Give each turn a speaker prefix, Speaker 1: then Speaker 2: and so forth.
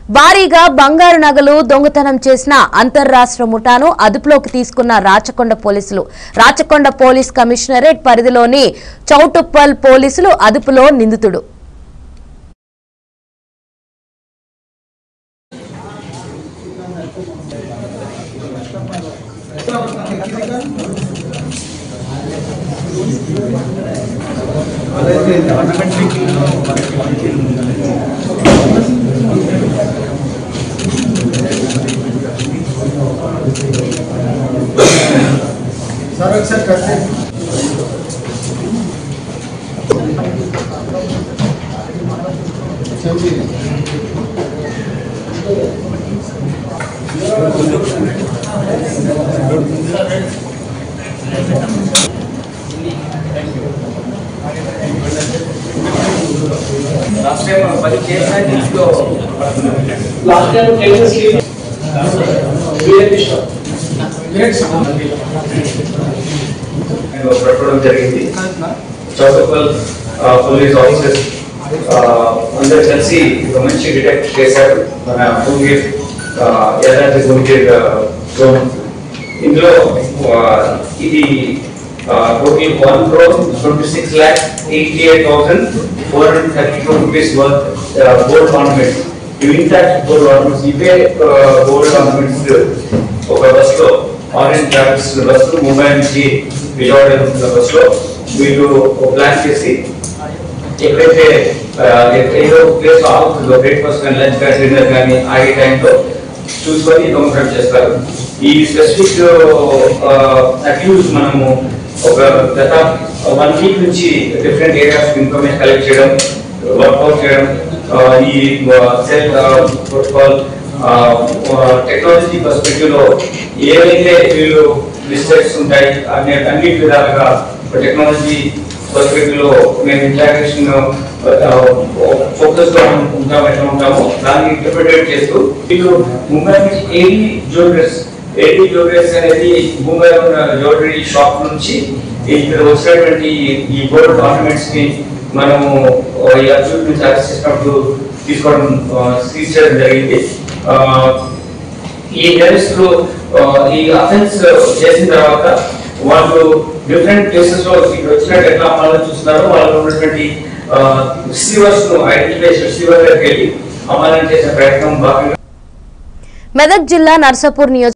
Speaker 1: భారీగా బంగారు నగలు దొంగతనం చేసిన అంతర్రాష్ట్ర ముఠాను అదుపులోకి తీసుకున్న రాచకొండ పోలీసులు రాచకొండ పోలీస్ కమిషనరేట్ పరిధిలోని చౌటుప్పల్ పోలీసులు అదుపులో నిందితుడు
Speaker 2: सर अक्सर करते हैं चलिए
Speaker 3: లాస్ట్ టైం పది చేసిన దీంట్లో
Speaker 4: లాస్ట్ టైం కేసెస్ వీరకృష్ణ
Speaker 3: నేను పట్టుకోవడం జరిగింది చౌకపల్ పోలీస్ ఆఫీసర్స్ అందరూ కలిసి ఒక మంచి డిటెక్ట్ చేశారు మన భూమిర్ యాదాద్రి భూమిర్ జోన్ ఇందులో ఆ, ఇది total one crore twenty six lakh eighty eight thousand four hundred thirty two rupees worth gold ornaments intact gold ornaments ఇవే గోల్డ్ ఆర్నమెంట్స్ ఒక బస్సులో ఆరెంజ్ ట్రావెల్స్ బస్సు ముంబై నుంచి విజయవాడ వెళ్తున్న బస్సులో వీళ్ళు ప్లాన్ చేసి ఎక్కడైతే ఆ, ఏదో ప్లేస్ ఆగుతుందో బ్రేక్ఫాస్ట్ కానీ లంచ్ కానీ డిన్నర్ కానీ ఆగే టైంలో చూసుకొని దొంగతనం చేస్తారు ఈ స్పెసిఫిక్ అక్యూజ్ మనము ఒక గత వన్ వీక్ నుంచి డిఫరెంట్ ఏరియాస్ ఇన్ఫర్మేషన్ కలెక్ట్ చేయడం వర్కౌట్ చేయడం ఆ, ఈ సెల్ ప్రోటోకాల్ టెక్నాలజీ పర్స్పెక్టివ్ లో ఏవైతే వీళ్ళు మిస్టేక్స్ ఉంటాయి అన్ని అన్ని విధాలుగా టెక్నాలజీ పర్స్పెక్టివ్ లో మేము ఇంటరాక్షన్ ఫోకస్ లో ఉంటాం ఎట్లా ఉంటామో దాన్ని ఇంటర్ప్రిటేట్ చేస్తూ వీళ్ళు ముంబై నుంచి ఏడి జ్యువెలర్స్ ఏడి జ్యువెలర్స్ అనేది ముంబై ఉన్న జ్యువెలరీ షాప్ నుంచి ఇక్కడ వచ్చినటువంటి ఈ గోల్డ్ ఆర్నమెంట్స్ ని మనము ఈ అర్జున్ నుంచి అరెస్ట్ చేసినప్పుడు తీసుకోవడం సీజ్ చేయడం జరిగింది ఆ, ఈ నేరస్తులు ఆ, ఈ అఫెన్స్ చేసిన తర్వాత వాళ్ళు డిఫరెంట్ ప్లేసెస్ లో ఇక్కడ వచ్చినట్టు ఎట్లా అమ్మాలని చూస్తున్నారో వాళ్ళు ఉన్నటువంటి రిసీవర్స్ ను ఐడెంటిఫై రిసీవర్ దగ్గరికి వెళ్ళి అమ్మాలని చేసే ప్రయత్నం భాగంగా
Speaker 1: మెదక్ జిల్లా నర్సాపూర్ నియోజక